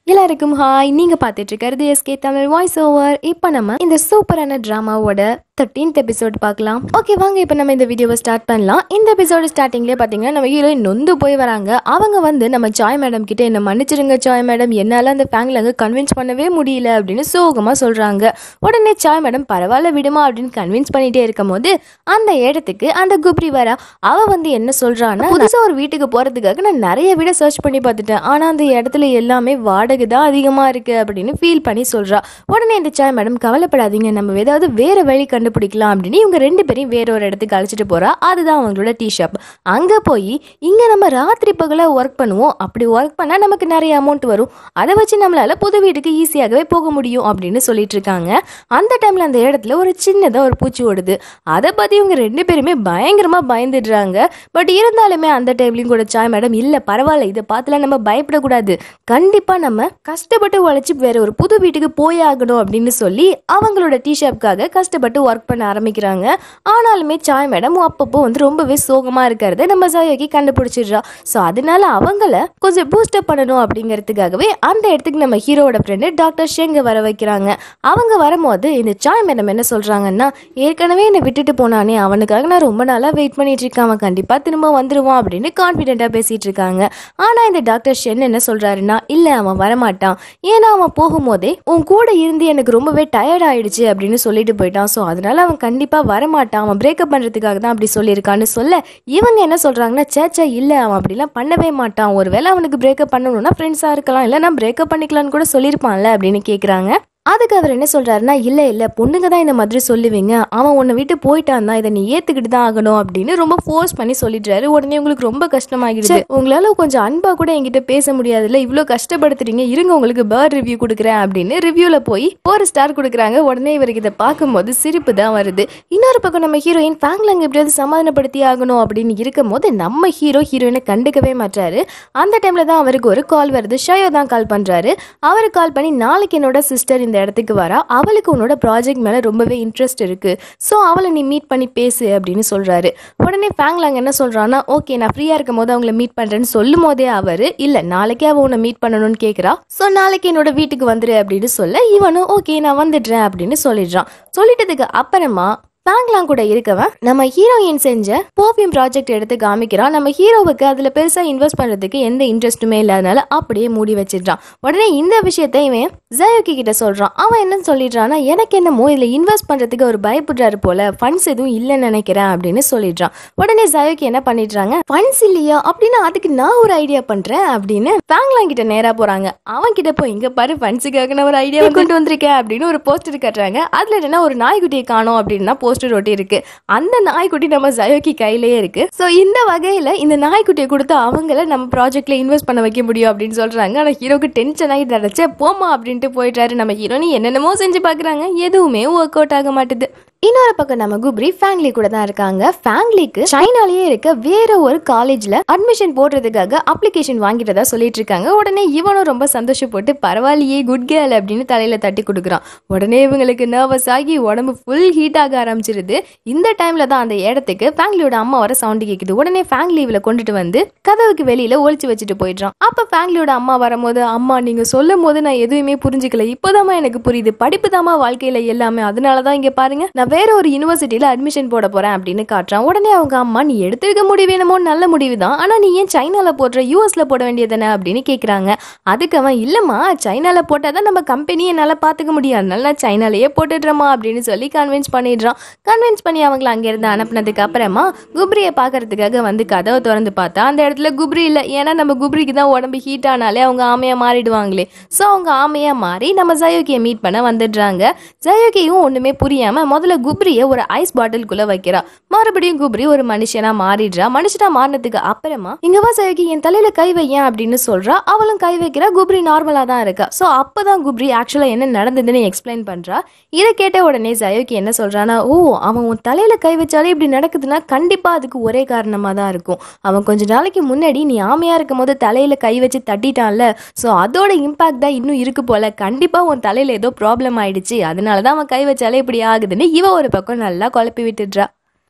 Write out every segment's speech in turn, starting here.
எல்லாருக்கும் ஹாய் நீங்க பார்த்துட்டு இருக்கிறது எஸ்கே தமிழ் வாய்ஸ் ஓவர் இப்போ நம்ம இந்த சூப்பரான டிராமாவோட தேர்ட்டீன்த் எபிசோட் பார்க்கலாம் ஓகே வாங்க இப்போ நம்ம இந்த வீடியோவை ஸ்டார்ட் பண்ணலாம் இந்த எபிசோடு ஸ்டார்டிங்லேயே பார்த்தீங்கன்னா நம்ம ஹீரோயின் நொந்து போய் வராங்க அவங்க வந்து நம்ம சாய் மேடம் கிட்ட என்ன மன்னிச்சிருங்க சாய் மேடம் என்னால் அந்த ஃபேங்க்ல கன்வின்ஸ் பண்ணவே முடியல அப்படின்னு சோகமாக சொல்றாங்க உடனே சாய் மேடம் பரவாயில்ல விடுமா அப்படின்னு கன்வின்ஸ் பண்ணிட்டே இருக்கும் போது அந்த இடத்துக்கு அந்த குப்ரி வரா அவ வந்து என்ன சொல்றான்னா புதுசா ஒரு வீட்டுக்கு போறதுக்காக நான் நிறைய வீட சர்ச் பண்ணி பார்த்துட்டேன் ஆனா அந்த இடத்துல எல்லாமே வாடகை தான் அதிகமா இருக்கு அப்படின்னு ஃபீல் பண்ணி சொல்றா உடனே இந்த சாய் மேடம் கவலைப்படாதீங்க நம்ம ஏதாவது வேற வழி கண்டுபிடிக்கலாம் அப்படின்னு இவங்க ரெண்டு பேரையும் வேற ஒரு இடத்துக்கு அழைச்சிட்டு போறா அதுதான் அவங்களோட டீ ஷாப் அங்க போய் இங்க நம்ம ராத்திரி பகல ஒர்க் பண்ணுவோம் அப்படி ஒர்க் பண்ணா நமக்கு நிறைய அமௌண்ட் வரும் அதை வச்சு நம்மளால புது வீட்டுக்கு ஈஸியாகவே போக முடியும் அப்படின்னு சொல்லிட்டு இருக்காங்க அந்த டைம்ல அந்த இடத்துல ஒரு சின்னதா ஒரு பூச்சி ஓடுது அதை பத்தி இவங்க ரெண்டு பேருமே பயங்கரமா பயந்துடுறாங்க பட் இருந்தாலுமே அந்த டைம்லயும் கூட சாய் மேடம் இல்ல பரவாயில்ல இதை பார்த்துல நம்ம பயப்படக்கூடாது கண்டிப்பா நம்ம கஷ்டப்பட்டு உழைச்சி வேற ஒரு புது வீட்டுக்கு போய் ஆகணும் அப்படின்னு சொல்லி அவங்களோட டீ ஷாப்காக கஷ்டப்பட்டு ஒர்க் பண்ண ஆரம்பிக்கிறாங்க ஆனாலுமே சாய் மேடம் அப்பப்போ வந்து ரொம்பவே சோகமா இருக்கிறத நம்ம சாயோகி கண்டுபிடிச்சிடுறா ஸோ அதனால அவங்கள கொஞ்சம் பூஸ்டப் பண்ணணும் அப்படிங்கிறதுக்காகவே அந்த இடத்துக்கு நம்ம ஹீரோவோட ஃப்ரெண்டு டாக்டர் ஷெங்க வர வைக்கிறாங்க அவங்க வரும்போது இந்த சாய் மேடம் என்ன சொல்றாங்கன்னா ஏற்கனவே என்னை விட்டுட்டு போனானே அவனுக்காக நான் ரொம்ப நாளா வெயிட் பண்ணிட்டு இருக்கேன் அவன் கண்டிப்பா திரும்ப வந்துருவான் அப்படின்னு கான்ஃபிடென்ட்டா பேசிட்டு இருக்காங்க ஆனா இந்த டாக்டர் ஷென் என்ன சொல்றாருன்னா இல்ல அவன் வரமாட்டான் ஏன்னா அவன் போகும்போதே உன் கூட இருந்து எனக்கு ரொம்பவே டயர்ட் ஆயிடுச்சு அப்படின்னு சொல்லிட்டு போயிட்டான் ஸோ அதனால அவன் கண்டிப்பா வரமாட்டான் அவன் பிரேக்கப் பண்றதுக்காக தான் அப்படி சொல்லியிருக்கான்னு சொல்ல இவங்க என்ன சொல்றாங்கன்னா சேச்சா இல்ல அவன் அப்படிலாம் பண்ணவே மாட்டான் ஒருவேளை அவனுக்கு பிரேக்கப் பண்ணணும்னா ஃப்ரெண்ட்ஸா இருக்கலாம் இல்ல நான் பிரேக்கப் பண்ணிக்கலாம்னு கூட சொல்லியிருப்பான்ல அப்படின்னு கேக்குறாங்க அதுக்கு அவர் என்ன சொல்றாருன்னா இல்ல இல்ல பொண்ணுங்க தான் இந்த மாதிரி சொல்லுவீங்க அவன் உன்னை விட்டு போயிட்டான் தான் இதை நீ ஏத்துக்கிட்டு தான் ஆகணும் அப்படின்னு ரொம்ப ஃபோர்ஸ் பண்ணி சொல்லிடுறாரு உடனே உங்களுக்கு ரொம்ப கஷ்டமாகிடுச்சு உங்களால கொஞ்சம் அன்பா கூட என்கிட்ட பேச முடியாதுல்ல இவ்வளோ கஷ்டப்படுத்துறீங்க இருங்க உங்களுக்கு பேர்ட் ரிவ்யூ கொடுக்குறேன் அப்படின்னு ரிவ்யூல போய் ஒரு ஸ்டார் கொடுக்குறாங்க உடனே இவருக்கு இதை பார்க்கும்போது சிரிப்பு தான் வருது இன்னொரு பக்கம் நம்ம ஹீரோயின் ஃபேங்லாங் எப்படியாவது சமாதானப்படுத்தி ஆகணும் அப்படின்னு இருக்கும் போது நம்ம ஹீரோ ஹீரோயினை கண்டுக்கவே மாட்டாரு அந்த டைம்ல தான் அவருக்கு ஒரு கால் வருது ஷயோ தான் கால் பண்றாரு அவர் கால் பண்ணி நாளைக்கு என்னோட சிஸ்டர் இந்த இடத்துக்கு வரா அவளுக்கு உன்னோட ப்ராஜெக்ட் மேல ரொம்பவே இன்ட்ரெஸ்ட் இருக்கு ஸோ அவளை நீ மீட் பண்ணி பேசு அப்படின்னு சொல்றாரு உடனே ஃபேங்லாங் என்ன சொல்றான்னா ஓகே நான் ஃப்ரீயா இருக்கும் போது அவங்கள மீட் பண்றேன்னு சொல்லும் போதே அவரு இல்ல நாளைக்கே அவ உன்னை மீட் பண்ணணும்னு கேக்குறா ஸோ நாளைக்கு என்னோட வீட்டுக்கு வந்துரு அப்படின்னு சொல்ல இவனும் ஓகே நான் வந்துடுறேன் அப்படின்னு சொல்லிடுறான் சொல்லிட்டதுக்கு அப்புறமா பேங்க்லாம் கூட இருக்கவன் நம்ம ஹீரோயின் செஞ்ச பர்ஃப்யூம் ப்ராஜெக்ட் எடுத்து காமிக்கிறான் நம்ம ஹீரோவுக்கு அதுல பெருசா இன்வெஸ்ட் பண்றதுக்கு எந்த இன்ட்ரெஸ்ட்டுமே இல்லாதனால அப்படியே மூடி வச்சிடுறான் உடனே இந்த விஷயத்த இவன் ஜயோகி கிட்ட சொல்றான் அவன் என்ன சொல்லிடுறான்னா எனக்கு என்னமோ இதுல இன்வெஸ்ட் பண்றதுக்கு அவர் பயப்படுறாரு போல ஃபண்ட்ஸ் எதுவும் இல்லைன்னு நினைக்கிறேன் அப்படின்னு சொல்லிடுறான் உடனே ஜயோகி என்ன பண்ணிடுறாங்க ஃபண்ட்ஸ் இல்லையா அப்படின்னா அதுக்கு நான் ஒரு ஐடியா பண்றேன் அப்படின்னு பேங்க்லாம் கிட்ட நேரா போறாங்க அவன் கிட்ட போய் இங்க பாரு ஃபண்ட்ஸுக்காக நான் ஒரு ஐடியா கொண்டு வந்திருக்கேன் அப்படின்னு ஒரு போஸ்டர் கட்டுறாங்க அதுல என்ன ஒரு நாய்க்குட்டியை காணோம் அப்படின்னா போஸ்டர் ஒட்டி இருக்கு அந்த நாய்க்குட்டி நம்ம ஜயோகி கையிலேயே இருக்கு ஸோ இந்த வகையில இந்த நாய்க்குட்டியை கொடுத்து அவங்கள நம்ம ப்ராஜெக்ட்ல இன்வெஸ்ட் பண்ண வைக்க முடியும் அப்படின்னு சொல்றாங்க ஆனா ஹீரோக்கு டென்ஷன் ஆகி நினைச்சே போமா அப்படின்ட்டு போயிட்டாரு நம்ம ஹீரோனி என்னென்னமோ செஞ்சு பாக்குறாங்க எதுவுமே ஒர்க் அவுட் ஆக மாட்டுது இன்னொரு பக்கம் நம்ம குப்ரி ஃபேங்லி கூட தான் இருக்காங்க ஃபேங்லிக்கு சைனாலேயே இருக்க வேற ஒரு காலேஜ்ல அட்மிஷன் போடுறதுக்காக அப்ளிகேஷன் வாங்கிட்டதா சொல்லிட்டு இருக்காங்க உடனே இவனும் ரொம்ப சந்தோஷப்பட்டு பரவாயில்லையே குட் கேர்ள் அப்படின்னு தலையில தட்டி கொடுக்குறான் உடனே இவங்களுக்கு நர்வஸ் ஆகி உடம்பு ஃபுல் ஹீட் ஆக ஆரம்பிச்சிருது இந்த டைம்ல தான் அந்த இடத்துக்கு ஃபேங்லியோட அம்மா வர சவுண்ட் கேக்குது உடனே ஃபேங்லி இவளை கொண்டுட்டு வந்து கதவுக்கு வெளியில ஒளிச்சு வச்சுட்டு போயிடுறான் அப்ப ஃபேங்லியோட அம்மா வரும்போது அம்மா நீங்க சொல்லும் போது நான் எதுவுமே புரிஞ்சுக்கல இப்போதாம்மா எனக்கு புரியுது படிப்பு தாம்மா வாழ்க்கையில எல்லாமே அதனாலதான் இங்க பாருங்க நான் வேற ஒரு யூனிவர்சிட்டியில அட்மிஷன் போட போறேன் அப்படின்னு காட்டுறான் உடனே அவங்க அம்மா நீ எடுத்திருக்க முடிவு என்னமோ நல்ல முடிவு தான் ஆனா நீ ஏன் சைனால போடுற யூஎஸ்ல போட வேண்டியதானே அப்படின்னு கேக்குறாங்க அதுக்கு அவன் இல்லம்மா சைனால போட்டாதான் நம்ம கம்பெனியை என்னால பாத்துக்க முடியும் அதனால நான் சைனாலேயே போட்டுடுறேம்மா அப்படின்னு சொல்லி கன்வின்ஸ் பண்ணிடுறான் கன்வின்ஸ் பண்ணி அவங்கள அங்கிருந்து அனுப்புனதுக்கு அப்புறமா குப்ரியை பார்க்கறதுக்காக வந்து கதவை திறந்து பார்த்தா அந்த இடத்துல குப்ரி இல்லை ஏன்னா நம்ம குப்ரிக்கு தான் உடம்பு ஹீட் ஆனாலே அவங்க ஆமையா மாறிடுவாங்களே ஸோ அவங்க ஆமையா மாறி நம்ம ஜயோகியை மீட் பண்ண வந்துடுறாங்க ஜயோகியும் ஒண்ணுமே புரியாம முதல்ல குப்ரியை ஒரு ஐஸ் பாட்டிலுக்குள்ள வைக்கிறா மறுபடியும் குப்ரி ஒரு மனுஷனா மாறிடுறா மனுஷனா மாறினதுக்கு அப்புறமா இங்க வா ஜயோகி என் தலையில கை வையேன் அப்படின்னு சொல்றா அவளும் கை வைக்கிறா குப்ரி நார்மலா தான் இருக்கா ஸோ அப்பதான் குப்ரி ஆக்சுவலா என்ன நடந்ததுன்னு எக்ஸ்பிளைன் பண்றா இதை கேட்ட உடனே ஜயோகி என்ன சொல்றானா ஓ அவன் உன் தலையில கை வச்சாலே இப்படி நடக்குதுன்னா கண்டிப்பா அதுக்கு ஒரே காரணமா தான் இருக்கும் அவன் கொஞ்ச நாளைக்கு முன்னாடி நீ ஆமையா இருக்கும் போது தலையில கை வச்சு தட்டிட்டான்ல ஸோ அதோட இம்பாக்ட் தான் இன்னும் இருக்கு போல கண்டிப்பா உன் தலையில ஏதோ ப்ராப்ளம் ஆயிடுச்சு அதனால தான் அவன் கை வச்சாலே இப்படி ஆகுதுன்னு இவ ஒரு பக்கம் நல்லா குழப்பி விட்டுடுறா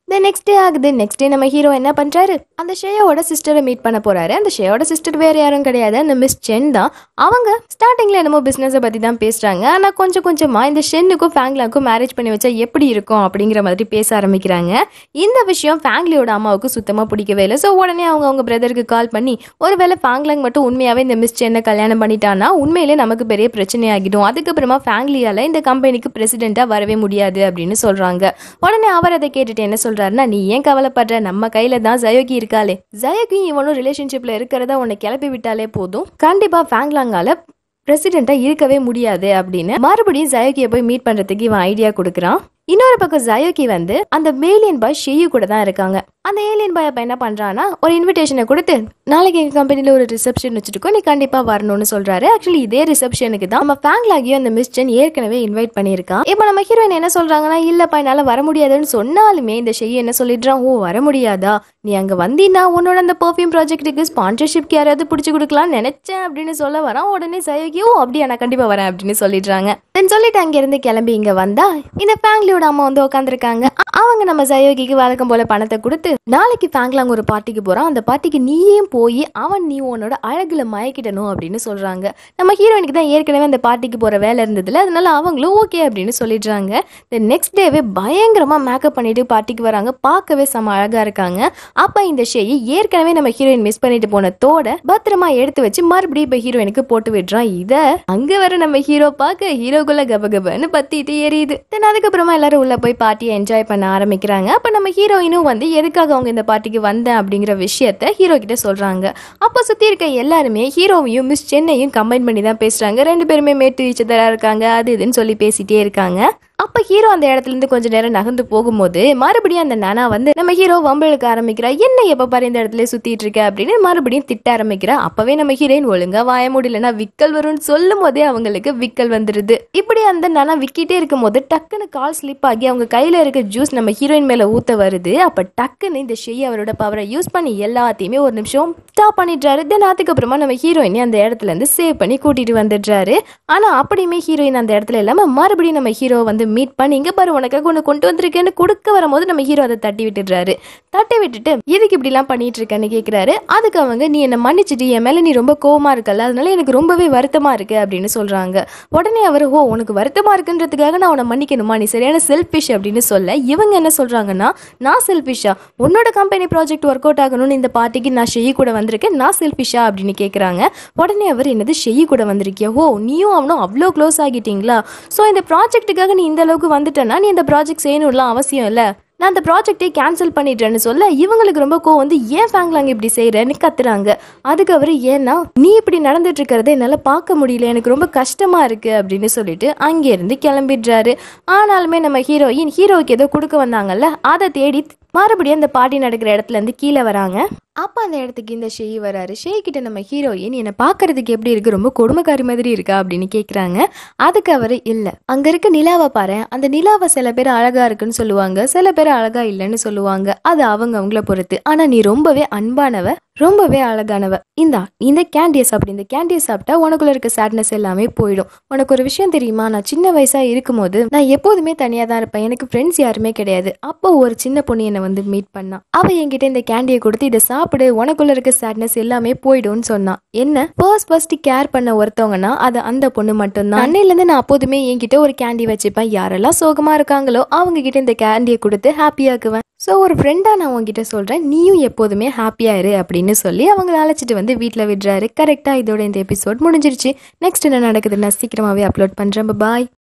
தென் நெக்ஸ்ட் டே ஆகுது நெக்ஸ்ட் டே நம்ம ஹீரோ என்ன பண்றாரு அந்த ஷேயோட சிஸ்டரை மீட் பண்ண போறாரு அந்த ஷேயோட சிஸ்டர் வேற யாரும் கிடையாது அந்த மிஸ் சென் தான் அவங்க ஸ்டார்டிங்ல என்னமோ பிசினஸை பத்தி தான் பேசுறாங்க ஆனா கொஞ்சம் கொஞ்சமா இந்த ஷென்னுக்கும் ஃபேங்லாக்கும் மேரேஜ் பண்ணி வச்சா எப்படி இருக்கும் அப்படிங்கிற மாதிரி பேச ஆரம்பிக்கிறாங்க இந்த விஷயம் ஃபேங்லியோட அம்மாவுக்கு சுத்தமா பிடிக்கவே இல்லை ஸோ உடனே அவங்க அவங்க பிரதருக்கு கால் பண்ணி ஒருவேளை ஃபேங்லாங் மட்டும் உண்மையாவே இந்த மிஸ் சென்னை கல்யாணம் பண்ணிட்டானா உண்மையிலே நமக்கு பெரிய பிரச்சனை ஆகிடும் அதுக்கப்புறமா ஃபேங்லியால இந்த கம்பெனிக்கு பிரசிடென்ட்டா வரவே முடியாது அப்படின்னு சொல்றாங்க உடனே அவர் அதை கேட்டுட்டு என்ன சொல்றாருன்னா நீ ஏன் கவலைப்படுற நம்ம கையில தான் ஜயோகி இருக்காளே ஜயோகி இவனும் ரிலேஷன்ஷிப்ல இருக்கிறதா உன்னை கிளப்பி விட்டாலே போதும் கண்டிப்பா ஃபேங்லாங்கால பிரசிடென்ட்டா இருக்கவே முடியாது அப்படின்னு மறுபடியும் ஜயோகியை போய் மீட் பண்றதுக்கு இவன் ஐடியா கொடுக்குறான் இன்னொரு பக்கம் ஜயோகி வந்து அந்த மேலியன் பாய் ஷெய்யு கூட தான் இருக்காங்க அந்த ஏலியன் பாய் அப்ப என்ன பண்றான்னா ஒரு இன்விடேஷனை கொடுத்து நாளைக்கு எங்க கம்பெனில ஒரு ரிசப்ஷன் வச்சிருக்கோம் நீ கண்டிப்பா வரணும்னு சொல்றாரு ஆக்சுவலி இதே ரிசப்ஷனுக்கு தான் நம்ம ஃபேங்லாகியும் அந்த மிஸ்டன் ஏற்கனவே இன்வைட் பண்ணியிருக்கான் இப்போ நம்ம ஹீரோயின் என்ன சொல்றாங்கன்னா இல்லப்பா என்னால வர முடியாதுன்னு சொன்னாலுமே இந்த ஷெய் என்ன சொல்லிடுறான் ஓ வர முடியாதா நீ அங்க வந்தீன்னா உன்னோட அந்த பர்ஃப்யூம் ப்ராஜெக்ட்டுக்கு ஸ்பான்சர்ஷிப்க்கு யாராவது பிடிச்சி கொடுக்கலாம்னு நினைச்சேன் அப்படின்னு சொல்ல வரான் உடனே சயோகி ஓ அப்படியா நான் கண்டிப்பா வரேன் அப்படின்னு சொல்லிடுறாங்க தென் சொல்லிட்டு அங்க இருந்து கிளம்பி இங்க வந்தா இந்த ஃபேங்லியோட அம்மா வந்து உட்காந்துருக்காங்க அவங்க நம்ம சயோகிக்கு வழக்கம் போல பணத்தை கொடுத்து நாளைக்கு ஃபேங்லாங் ஒரு பார்ட்டிக்கு போறான் அந்த பார்ட்டிக்கு நீயும் போய் அவன் நீ உன்னோட அழகுல மயக்கிடணும் அப்படின்னு சொல்றாங்க நம்ம ஹீரோயினுக்கு தான் ஏற்கனவே அந்த பார்ட்டிக்கு போற வேலை இருந்ததுல அதனால அவங்களும் ஓகே அப்படின்னு சொல்லிடுறாங்க தென் நெக்ஸ்ட் டேவே பயங்கரமா மேக்கப் பண்ணிட்டு பார்ட்டிக்கு வராங்க பார்க்கவே செம அழகா இருக்காங்க அப்ப இந்த ஷேயை ஏற்கனவே நம்ம ஹீரோயின் மிஸ் பண்ணிட்டு போன தோட பத்திரமா எடுத்து வச்சு மறுபடியும் இப்ப ஹீரோயினுக்கு போட்டு விடுறான் இத அங்க வர நம்ம ஹீரோ பார்க்க ஹீரோக்குள்ள கபகபன்னு பத்திட்டு எரியுது தென் அதுக்கப்புறமா எல்லாரும் உள்ள போய் பார்ட்டியை என்ஜாய் பண்ண ஆரம்பிக்கிறாங்க அப்ப நம்ம ஹீரோயினும் வந்து எதுக்காக அவங்க இந்த பார்ட்டிக்கு வந்தேன் அப்படிங்கிற விஷயத்த ஹீரோ கிட்ட சொல்றாங்க அப்ப சுத்தி இருக்க எல்லாருமே ஹீரோவையும் மிஸ் சென்னையும் கம்பைன் பண்ணி தான் பேசுறாங்க ரெண்டு பேருமே மேட்டு ஈச்சதரா இருக்காங்க அது இதுன்னு சொல்லி பேசிட்டே இருக்காங்க அப்ப ஹீரோ அந்த இடத்துல இருந்து கொஞ்ச நேரம் நகர்ந்து போகும்போது மறுபடியும் அந்த நானா வந்து நம்ம ஹீரோ வம்பளுக்க ஆரம்பிக்கிறா என்ன எப்ப பாரு இந்த இடத்துல சுத்திட்டு இருக்க அப்படின்னு மறுபடியும் திட்ட ஆரம்பிக்கிறா அப்பவே நம்ம ஹீரோயின் ஒழுங்கா வாய முடியலன்னா விக்கல் வரும்னு சொல்லும் போதே அவங்களுக்கு விக்கல் வந்துருது இப்படி அந்த நானா விக்கிட்டே இருக்கும் போது டக்குன்னு கால் ஸ்லிப் ஆகி அவங்க கையில இருக்க ஜூஸ் நம்ம ஹீரோயின் மேல ஊத்த வருது அப்ப டக்குன்னு இந்த ஷெய் அவரோட பவரை யூஸ் பண்ணி எல்லாத்தையுமே ஒரு நிமிஷம் ஸ்டாப் பண்ணிடுறாரு தென் அதுக்கப்புறமா நம்ம ஹீரோயினை அந்த இடத்துல இருந்து சேவ் பண்ணி கூட்டிட்டு வந்துடுறாரு ஆனா அப்படியுமே ஹீரோயின் அந்த இடத்துல இல்லாம மறுபடியும் நம்ம ஹீரோ வந்து மீட் பண்ணி இங்க பாரு உனக்காக ஒன்று கொண்டு வந்திருக்கேன்னு கொடுக்க வரும்போது நம்ம ஹீரோ அதை தட்டி விட்டுடுறாரு தட்டி விட்டுட்டு எதுக்கு இப்படிலாம் பண்ணிட்டு இருக்கேன்னு கேட்குறாரு அதுக்கு அவங்க நீ என்னை மன்னிச்சிட்டு என் மேலே நீ ரொம்ப கோவமா இருக்கல அதனால எனக்கு ரொம்பவே வருத்தமா இருக்கு அப்படின்னு சொல்றாங்க உடனே அவர் ஓ உனக்கு வருத்தமா இருக்குன்றதுக்காக நான் உன்னை மன்னிக்கணுமா நீ சரியான செல்ஃபிஷ் அப்படின்னு சொல்ல இவங்க என்ன சொல்றாங்கன்னா நான் செல்ஃபிஷா உன்னோட கம்பெனி ப்ராஜெக்ட் ஒர்க் அவுட் ஆகணும்னு இந்த பார்ட்டிக்கு நான் ஷெய் கூட வந்திருக்கேன் நான் செல்ஃபிஷா அப்படின்னு கேட்குறாங்க உடனே அவர் என்னது ஷெய் கூட வந்திருக்கியா ஓ நீயும் அவனும் அவ்வளோ க்ளோஸ் ஆகிட்டீங்களா ஸோ இந்த ப்ராஜெக்ட்டுக்காக நீ இந்த அளவுக்கு வந்துட்டேன்னா நீ இந்த ப்ராஜெக்ட் செய்யணும்லாம் அவசியம் இல்லை நான் அந்த ப்ராஜெக்டே கேன்சல் பண்ணிடுறேன்னு சொல்ல இவங்களுக்கு ரொம்ப கோவம் வந்து ஏன் ஃபேங்லாங்க இப்படி செய்கிறேன்னு கத்துறாங்க அதுக்கு அவர் ஏன்னா நீ இப்படி நடந்துட்டு இருக்கிறத என்னால் பார்க்க முடியல எனக்கு ரொம்ப கஷ்டமா இருக்கு அப்படின்னு சொல்லிட்டு அங்கேருந்து கிளம்பிடுறாரு ஆனாலுமே நம்ம ஹீரோயின் ஹீரோவுக்கு ஏதோ கொடுக்க வந்தாங்கல்ல அதை தேடி மறுபடியும் அந்த பார்ட்டி நடக்கிற இடத்துல இருந்து கீழே வராங்க அப்போ அந்த இடத்துக்கு இந்த ஷெய் வராரு ஷெய் கிட்ட நம்ம ஹீரோயின் என்னை பார்க்கறதுக்கு எப்படி இருக்கு ரொம்ப கொடுமைக்காரி மாதிரி இருக்கா அப்படின்னு கேட்குறாங்க அதுக்கு அவர் இல்லை அங்க இருக்க நிலாவை பாரு அந்த நிலாவை சில பேர் அழகா இருக்குன்னு சொல்லுவாங்க சில பேர் அழகா இல்லைன்னு சொல்லுவாங்க அது அவங்க அவங்கள பொறுத்து ஆனா நீ ரொம்பவே அன்பானவ ரொம்பவே அழகானவ இந்தா இந்த கேண்டியை சாப்பிடு இந்த கேண்டியை சாப்பிட்டா உனக்குள்ள இருக்க சேட்னஸ் எல்லாமே போயிடும் உனக்கு ஒரு விஷயம் தெரியுமா நான் சின்ன வயசா இருக்கும்போது நான் எப்போதுமே தனியா தான் இருப்பேன் எனக்கு ஃப்ரெண்ட்ஸ் யாருமே கிடையாது அப்போ ஒரு சின்ன பொண்ணு என்னை வந்து மீட் பண்ணா அவ என்கிட்ட இந்த கேண்டியை கொடுத்து இதை சாப்பிடு உனக்குள்ள இருக்க சேட்னஸ் எல்லாமே போயிடும்னு சொன்னான் என்ன ஃபர்ஸ்ட் ஃபர்ஸ்ட் கேர் பண்ண ஒருத்தவங்கன்னா அது அந்த பொண்ணு மட்டும்தான் அன்னையில இருந்து நான் அப்போதுமே என்கிட்ட ஒரு கேண்டி வச்சுப்பேன் யாரெல்லாம் சோகமா இருக்காங்களோ அவங்க கிட்ட இந்த கேண்டியை கொடுத்து ஹாப்பியாக்குவேன் ஸோ ஒரு ஃப்ரெண்டாக நான் உங்ககிட்ட சொல்கிறேன் நீயும் எப்போதுமே ஹாப்பியாக இரு அப்படின்னு சொல்லி அவங்கள அழைச்சிட்டு வந்து வீட்டில் விடுறாரு கரெக்டாக இதோட இந்த எபிசோட் முடிஞ்சிருச்சு நெக்ஸ்ட் என்ன நடக்குதுன்னு நான் சீக்கிரமாகவே அப்லோட் பண்ணுறேன் பாய்